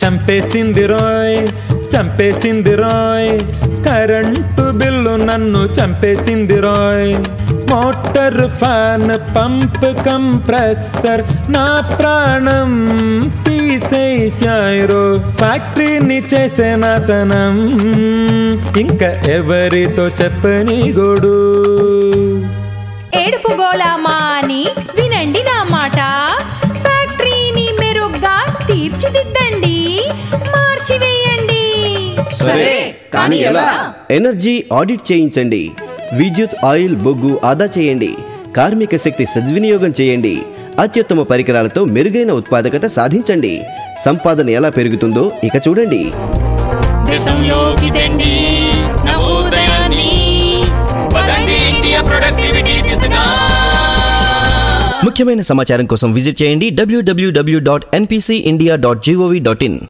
చంపేసింది రాయ్ చంపేసింది Roy current bill నన్ను చంపేసింది రాయ్ మోటార్ ఫ్యాన్ పంప్ కంప్రెసర్ నా ప్రాణం తీసేశారు ఫ్యాక్టరీని చేసే నాశనం ఇంకా ఎవరితో చెప్పని గోడు ఏడుపు గోలా మాని వినండి నా మాట ఫ్యాక్టరీని మెరుగ్గా తీర్చిదిద్దండి మార్చివేయండి సరే కానీ ఎలా ఎనర్జీ ఆడిట్ చేయించండి విద్యుత్ ఆయిల్ బొగ్గు ఆదా చేయండి కార్మిక శక్తి సద్వినియోగం చేయండి అత్యుత్తమ పరికరాలతో మెరుగైన ఉత్పాదకత సాధించండి సంపాదన ఎలా పెరుగుతుందో ఇక చూడండి దేశంలోకి తెండి నవోదయాన్ని పదండి ఇండియా ప్రొడక్టివిటీ దిశగా ముఖ్యమైన సమాచారం కోసం విజిట్ చేయండి WWW dot NPC India dot GOV dot in